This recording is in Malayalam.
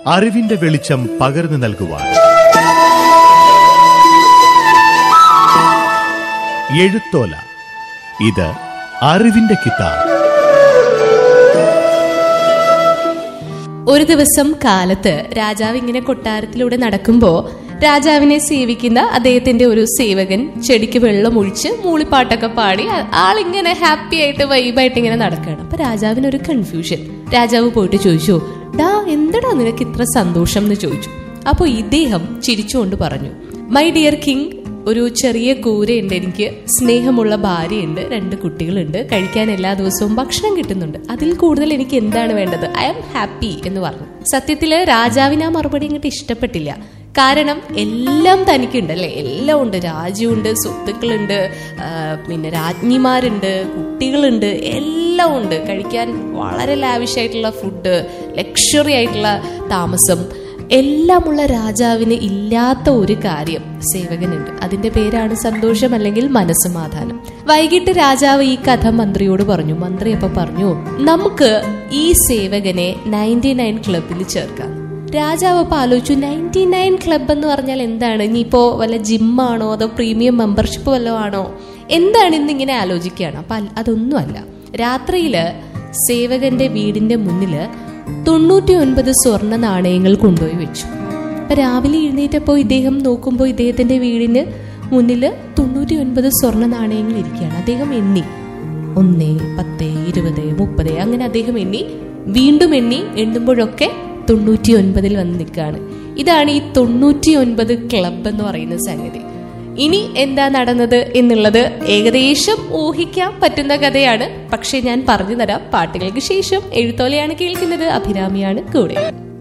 അറിവിന്റെ വെളിച്ചം പകർന്നു നൽകുവാൻ എഴുത്തോല ഇത് അറിവിന്റെ കിതാബ് ഒരു ദിവസം കാലത്ത് രാജാവ് ഇങ്ങനെ കൊട്ടാരത്തിലൂടെ നടക്കുമ്പോ രാജാവിനെ സേവിക്കുന്ന അദ്ദേഹത്തിന്റെ ഒരു സേവകൻ ചെടിക്ക് വെള്ളം ഒഴിച്ച് മൂളിപ്പാട്ടൊക്കെ പാടി ആ- ആളിങ്ങനെ ഹാപ്പി ആയിട്ട് വൈബായിട്ട് ഇങ്ങനെ നടക്കുകയാണ് അപ്പൊ രാജാവിന് ഒരു കൺഫ്യൂഷൻ രാജാവ് പോയിട്ട് ചോദിച്ചു ഡാ എന്തടാ നിനക്ക് ഇത്ര സന്തോഷം എന്ന് ചോദിച്ചു അപ്പൊ ഇദ്ദേഹം ചിരിച്ചുകൊണ്ട് പറഞ്ഞു മൈ ഡിയർ കിങ് ഒരു ചെറിയ കൂരയുണ്ട് എനിക്ക് സ്നേഹമുള്ള ഭാര്യയുണ്ട് രണ്ട് കുട്ടികളുണ്ട് കഴിക്കാൻ എല്ലാ ദിവസവും ഭക്ഷണം കിട്ടുന്നുണ്ട് അതിൽ കൂടുതൽ എനിക്ക് എന്താണ് വേണ്ടത് ഐ ആം ഹാപ്പി എന്ന് പറഞ്ഞു സത്യത്തില് രാജാവിന് ആ മറുപടി ഇങ്ങോട്ട് ഇഷ്ടപ്പെട്ടില്ല കാരണം എല്ലാം തനിക്കുണ്ട് അല്ലെ എല്ലാം ഉണ്ട് രാജ്യമുണ്ട് സ്വത്തുക്കളുണ്ട് ആ, പിന്നെ രാജ്ഞിമാരുണ്ട് കുട്ടികളുണ്ട് എല്ലാം ഉണ്ട് കഴിക്കാൻ വളരെ ലാവിഷ് ആയിട്ടുള്ള ഫുഡ് ലക്ഷറി ആയിട്ടുള്ള താമസം എല്ലാമുള്ള രാജാവിന് ഇല്ലാത്ത ഒരു കാര്യം സേവകനുണ്ട് അതിന്റെ പേരാണ് സന്തോഷം അല്ലെങ്കിൽ മനസ്സമാധാനം വൈകിട്ട് രാജാവ് ഈ കഥ മന്ത്രിയോട് പറഞ്ഞു മന്ത്രി അപ്പൊ പറഞ്ഞു നമുക്ക് ഈ സേവകനെ നയൻറ്റി നയൻ ക്ലബിൽ ചേർക്കാം രാജാവ് അപ്പൊ ആലോചിച്ചു നയൻറ്റി നയൻ ക്ലബ് എന്ന് പറഞ്ഞാൽ എന്താണ് ഇനിയിപ്പോ വല്ല ജിമ്മാണോ അതോ പ്രീമിയം മെമ്പർഷിപ്പ് വല്ലതും ആണോ എന്താണ് ഇന്നിങ്ങനെ ആലോചിക്കുകയാണ് അപ്പൊ അല്ല- അതൊന്നുമല്ല രാത്രിയില് സേവകന്റെ വീടിന്റെ മുന്നില് തൊണ്ണൂറ്റി ഒൻപത് സ്വർണ്ണ നാണയങ്ങൾ കൊണ്ടുപോയി വെച്ചു അപ്പൊ രാവിലെ എഴുന്നേറ്റപ്പോ ഇദ്ദേഹം നോക്കുമ്പോൾ ഇദ്ദേഹത്തിന്റെ വീടിന് മുന്നില് തൊണ്ണൂറ്റി ഒൻപത് സ്വർണ്ണ നാണയങ്ങൾ ഇരിക്കുകയാണ് അദ്ദേഹം എണ്ണി ഒന്ന് പത്ത് ഇരുപത് മുപ്പത് അങ്ങനെ അദ്ദേഹം എണ്ണി വീണ്ടും എണ്ണി എണ്ണുമ്പോഴൊക്കെ തൊണ്ണൂറ്റി ഒൻപതിൽ വന്ന് നിൽക്കുകയാണ് ഇതാണ് ഈ തൊണ്ണൂറ്റി ഒൻപത് ക്ലബ് എന്ന് പറയുന്ന സംഗതി ഇനി എന്താ നടന്നത് എന്നുള്ളത് ഏകദേശം ഊഹിക്കാൻ പറ്റുന്ന കഥയാണ് പക്ഷെ ഞാൻ പറഞ്ഞു തരാം പാട്ടുകൾക്ക് ശേഷം എഴുത്തോലയാണ് കേൾക്കുന്നത് അഭിരാമിയാണ് കൂടെ